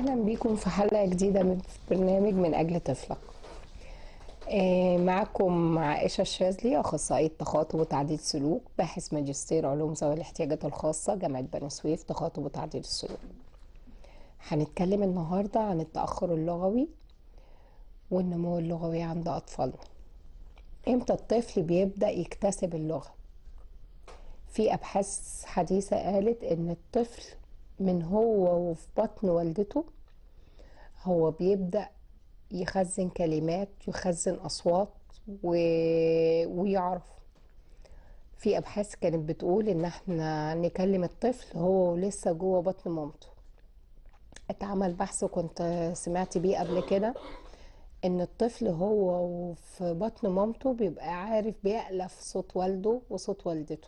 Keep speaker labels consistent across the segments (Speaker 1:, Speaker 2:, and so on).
Speaker 1: اهلا بيكم في حلقه جديده من برنامج من اجل طفلك آه، معكم عائشه الشاذلي اخصائيه تخاطب وتعديل سلوك باحث ماجستير علوم ذوي الاحتياجات الخاصه جامعه بني سويف تخاطب وتعديل السلوك هنتكلم النهارده عن التاخر اللغوي والنمو اللغوي عند اطفالنا امتى الطفل بيبدا يكتسب اللغه في ابحاث حديثه قالت ان الطفل من هو وفي بطن والدته هو بيبدأ يخزن كلمات يخزن أصوات و... ويعرف في أبحاث كانت بتقول إن احنا نكلم الطفل هو لسه جوه بطن مامته اتعمل بحث وكنت سمعت بيه قبل كده إن الطفل هو في بطن مامته بيبقى عارف بيألف صوت والده وصوت والدته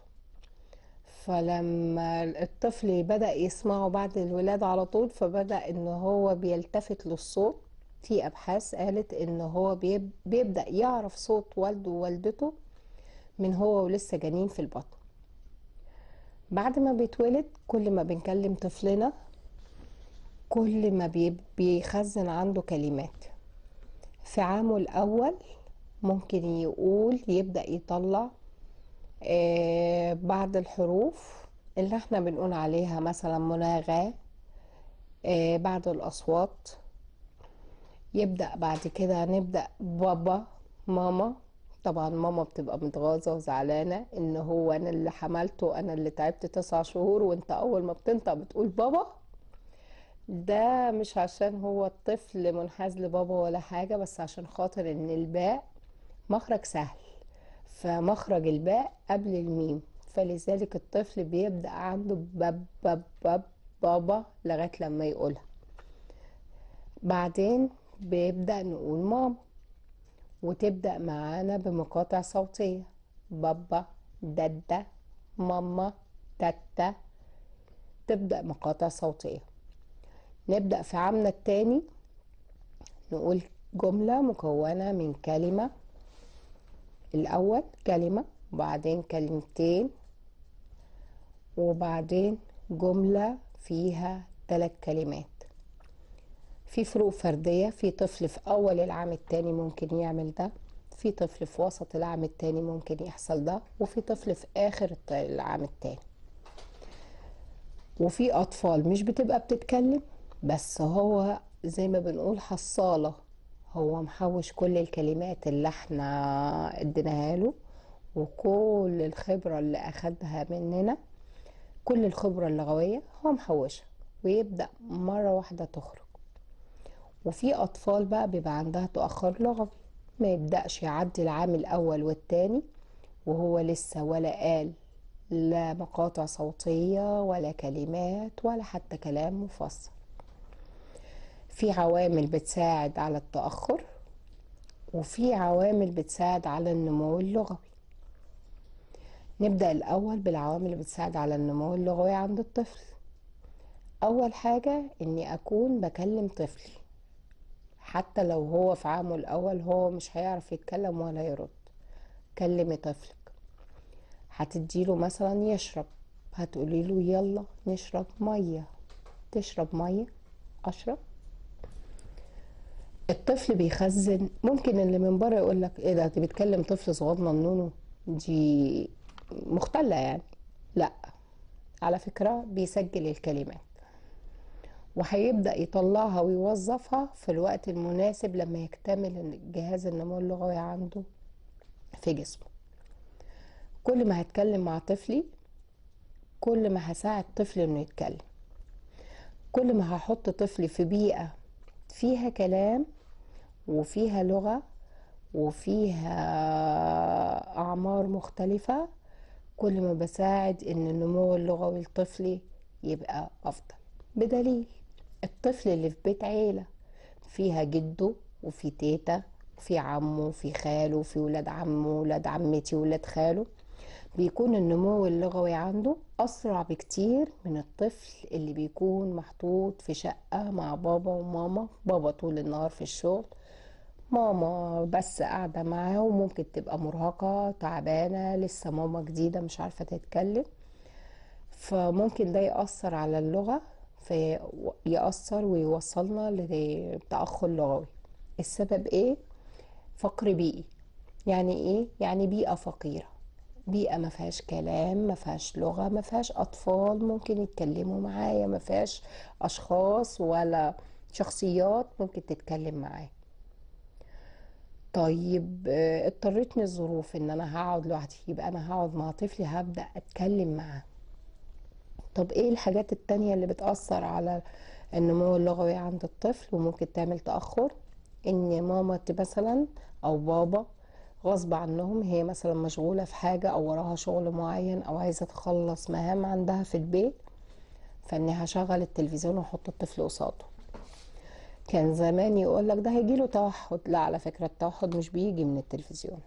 Speaker 1: فلما الطفل بدأ يسمعه بعد الولادة على طول فبدأ ان هو بيلتفت للصوت في ابحاث قالت ان هو بيب- بيبدأ يعرف صوت والده ووالدته من هو ولسه جنين في البطن بعد ما بيتولد كل ما بنكلم طفلنا كل ما بي- بيخزن عنده كلمات في عامه الأول ممكن يقول يبدأ يطلع آه، بعض الحروف اللي احنا بنقول عليها مثلا مناغاة آه، بعض الأصوات يبدأ بعد كده نبدأ بابا ماما طبعا ماما بتبقى متغاظة وزعلانة ان هو انا اللي حملته انا اللي تعبت تسع شهور وانت اول ما بتنطق بتقول بابا ده مش عشان هو الطفل منحاز لبابا ولا حاجة بس عشان خاطر ان الباء مخرج سهل فمخرج الباء قبل الميم فلذلك الطفل بيبدأ عنده باب باب باب بابا لغاية لما يقولها بعدين بيبدأ نقول ماما وتبدأ معانا بمقاطع صوتية بابا دادا ماما تاتا تبدأ مقاطع صوتية نبدأ في عامنا التاني نقول جملة مكونة من كلمة الأول كلمة وبعدين كلمتين وبعدين جملة فيها ثلاث كلمات في فروق فردية في طفل في أول العام التاني ممكن يعمل ده في طفل في وسط العام التاني ممكن يحصل ده وفي طفل في آخر الت- العام التاني وفي أطفال مش بتبقى بتتكلم بس هو زي ما بنقول حصالة هو محوش كل الكلمات اللي احنا اديناها له وكل الخبرة اللي أخدها مننا كل الخبرة اللغوية هو محوشها ويبدأ مرة واحدة تخرج وفي أطفال بقى بيبقى عندها تأخر لغوي ما يبدأش يعدي العام الأول والتاني وهو لسه ولا قال لا مقاطع صوتية ولا كلمات ولا حتى كلام مفصل في عوامل بتساعد على التأخر وفي عوامل بتساعد على النمو اللغوي نبدأ الأول بالعوامل اللي بتساعد على النمو اللغوي عند الطفل أول حاجة إني أكون بكلم طفلي حتى لو هو في عامه الأول هو مش هيعرف يتكلم ولا يرد كلمي طفلك هتديله مثلا يشرب هتقولي له يلا نشرب مية تشرب مية أشرب الطفل بيخزن ممكن اللي من بره يقول لك ايه ده انت بتكلم طفل صغنن نونو دي مختلة يعني لا على فكرة بيسجل الكلمات وهيبدأ يطلعها ويوظفها في الوقت المناسب لما يكتمل جهاز النمو اللغوي عنده في جسمه كل ما هتكلم مع طفلي كل ما هساعد طفلي انه يتكلم كل ما هحط طفلي في بيئة فيها كلام وفيها لغة وفيها أعمار مختلفة كل ما بساعد إن النمو اللغوي الطفلي يبقى أفضل بدليل الطفل اللي في بيت عيلة فيها جده وفي تيتا وفي عمه وفي خاله وفي ولاد عمه ولاد عمتي ولاد خاله بيكون النمو اللغوي عنده أسرع بكتير من الطفل اللي بيكون محطوط في شقة مع بابا وماما بابا طول النهار في الشغل ماما بس قاعدة معاه وممكن تبقى مرهقة تعبانة لسه ماما جديدة مش عارفة تتكلم فممكن ده يأثر على اللغة فيأثر ويوصلنا لتأخر لغوي السبب ايه فقر بيئي يعني ايه يعني بيئة فقيرة بيئة ما فيهاش كلام ما فيهاش لغة ما فيهاش أطفال ممكن يتكلموا معايا ما فيهاش أشخاص ولا شخصيات ممكن تتكلم معايا طيب آه، اضطرتني الظروف ان انا هقعد لوحدي يبقى انا هقعد مع طفلي هبدأ اتكلم معاه طب ايه الحاجات التانية اللي بتأثر على النمو اللغوي عند الطفل وممكن تعمل تأخر ان ماما مثلا او بابا غصب عنهم هي مثلا مشغولة في حاجة او وراها شغل معين او عايزة تخلص مهام عندها في البيت فاني هشغل التلفزيون واحط الطفل قصاده كان زمان يقول لك ده هيجيله توحد لا على فكرة التوحد مش بيجي من التلفزيون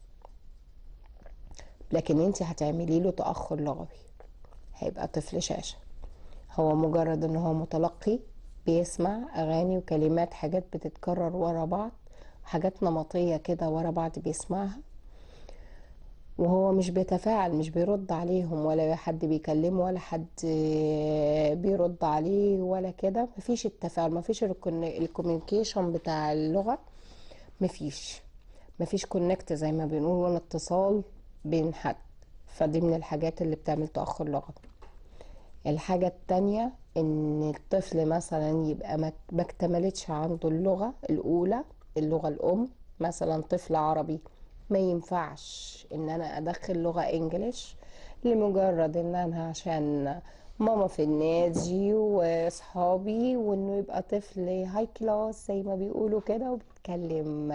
Speaker 1: لكن انت هتعملي له تأخر لغوي هيبقى طفل شاشة هو مجرد ان هو متلقي بيسمع اغاني وكلمات حاجات بتتكرر ورا بعض حاجات نمطية كده ورا بعض بيسمعها وهو مش بيتفاعل مش بيرد عليهم ولا حد بيكلمه ولا حد بيرد عليه ولا كده مفيش التفاعل مفيش الكوميونيكيشن بتاع اللغة مفيش مفيش كونكت زي ما بنقول ولا اتصال بين حد فدي من الحاجات اللي بتعمل تأخر لغوي الحاجة التانية ان الطفل مثلا يبقى ما اكتملتش عنده اللغة الاولى اللغة الام مثلا طفل عربي ما ينفعش ان انا ادخل لغة انجليش لمجرد ان انا عشان ماما في النادي واصحابي وانه يبقى طفل هاي كلاس زي ما بيقولوا كده وبيتكلم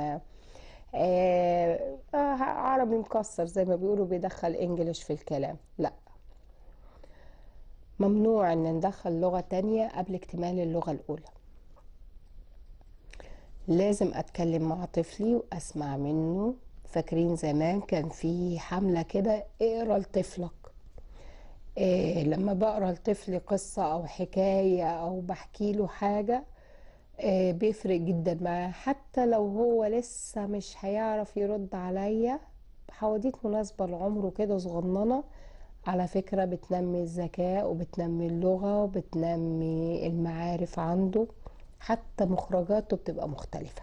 Speaker 1: آه آه عربي مكسر زي ما بيقولوا بيدخل انجليش في الكلام لا ممنوع ان ندخل لغة تانية قبل اكتمال اللغة الاولى لازم اتكلم مع طفلي واسمع منه فاكرين زمان كان في حملة كده اقرا لطفلك إيه لما بقرا لطفلي قصة او حكاية او بحكي له حاجة إيه بيفرق جدا معاه حتى لو هو لسه مش هيعرف يرد عليا حواديت مناسبة لعمره كده صغننة على فكرة بتنمي الذكاء وبتنمي اللغة وبتنمي المعارف عنده حتى مخرجاته بتبقى مختلفة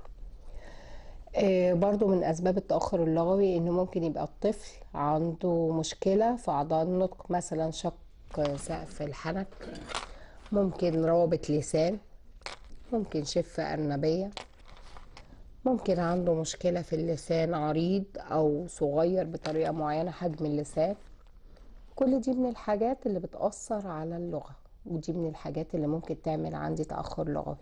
Speaker 1: آه، برضو من أسباب التأخر اللغوي إنه ممكن يبقى الطفل عنده مشكلة في أعضاء النطق مثلا شق سقف الحنك ممكن روابط لسان ممكن شفة أرنبية ممكن عنده مشكلة في اللسان عريض أو صغير بطريقة معينة حجم اللسان كل دي من الحاجات اللي بتأثر على اللغة ودي من الحاجات اللي ممكن تعمل عندي تأخر لغوي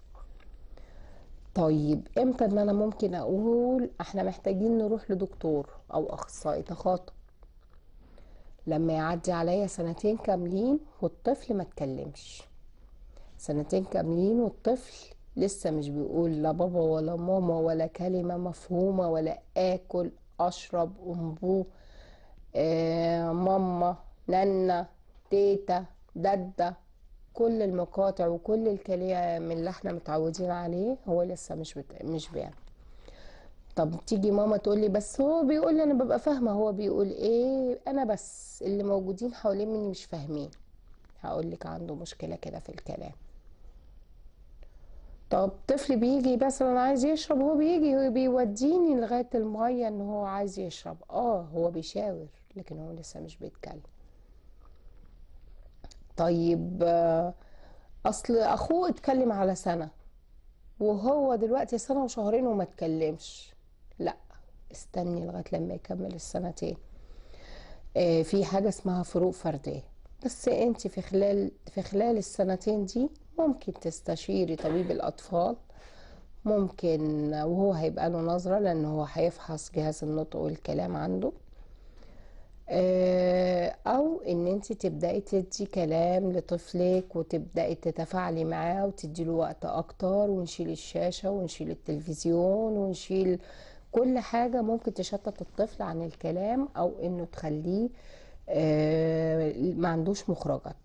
Speaker 1: طيب امتى ان انا ممكن اقول احنا محتاجين نروح لدكتور او اخصائي تخاطب لما يعدي عليا سنتين كاملين والطفل ما اتكلمش سنتين كاملين والطفل لسه مش بيقول لا بابا ولا ماما ولا كلمة مفهومة ولا آكل أشرب أنبوه آه ماما نانا تيتا دادة كل المقاطع وكل الكلام اللي احنا متعودين عليه هو لسه مش بت... مش بيعمل طب تيجي ماما تقول لي بس هو بيقول لي انا ببقى فاهمه هو بيقول ايه انا بس اللي موجودين حوالين مني مش فاهمين هقول لك عنده مشكله كده في الكلام طب طفل بيجي مثلا عايز يشرب هو بيجي هو بيوديني لغايه الميه ان هو عايز يشرب اه هو بيشاور لكن هو لسه مش بيتكلم طيب آه، اصل اخوه اتكلم على سنة وهو دلوقتي سنة وشهرين وما اتكلمش لا استني لغاية لما يكمل السنتين آه، في حاجة اسمها فروق فردية بس انت في خلال في خلال السنتين دي ممكن تستشيري طبيب الاطفال ممكن وهو هيبقى له نظرة لان هو هيفحص جهاز النطق والكلام عنده آه، او ان انت تبداي تدي كلام لطفلك وتبداي تتفاعلي معاه وتدي له وقت اكتر ونشيل الشاشه ونشيل التلفزيون ونشيل كل حاجه ممكن تشتت الطفل عن الكلام او انه تخليه آه، ما عندوش مخرجات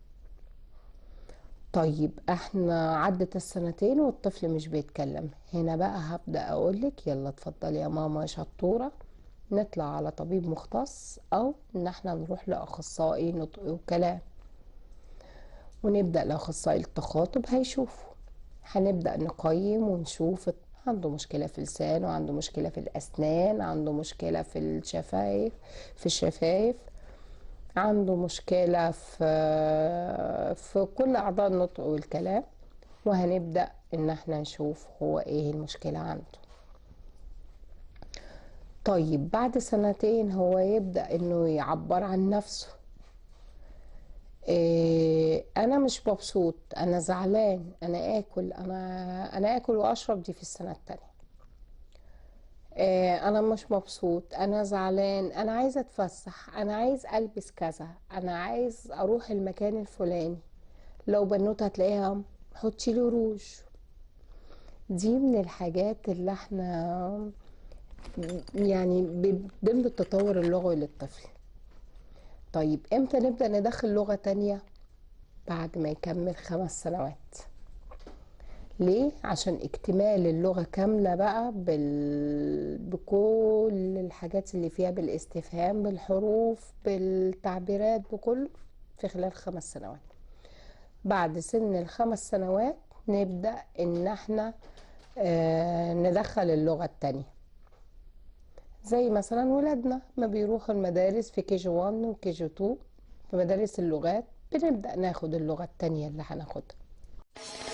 Speaker 1: طيب احنا عدت السنتين والطفل مش بيتكلم هنا بقى هبدا اقولك يلا اتفضلي يا ماما يا شطوره نطلع على طبيب مختص او ان احنا نروح لاخصائي نطق وكلام ونبدأ الأخصائي التخاطب هيشوفه هنبدأ نقيم ونشوف عنده مشكلة في لسانه عنده مشكلة في الأسنان عنده مشكلة في الشفايف في الشفايف عنده مشكلة في في كل أعضاء النطق والكلام وهنبدأ إن احنا نشوف هو إيه المشكلة عنده طيب بعد سنتين هو يبدأ إنه يعبر عن نفسه إيه انا مش مبسوط انا زعلان انا اكل انا انا اكل واشرب دي في السنه التانية إيه انا مش مبسوط انا زعلان انا عايزه اتفسح انا عايز البس كذا انا عايز اروح المكان الفلاني لو بنوته هتلاقيها حطي له روج دي من الحاجات اللي احنا يعني ضمن التطور اللغوي للطفل طيب امتى نبدأ ندخل لغة تانية بعد ما يكمل خمس سنوات ليه عشان اكتمال اللغة كاملة بقى بال... بكل الحاجات اللي فيها بالاستفهام بالحروف بالتعبيرات بكله في خلال خمس سنوات بعد سن الخمس سنوات نبدأ ان احنا آه ندخل اللغة التانية زي مثلا ولادنا ما بيروحوا المدارس في كي جي 1 وكي جي 2 في مدارس اللغات بنبدأ ناخد اللغة التانية اللي هناخدها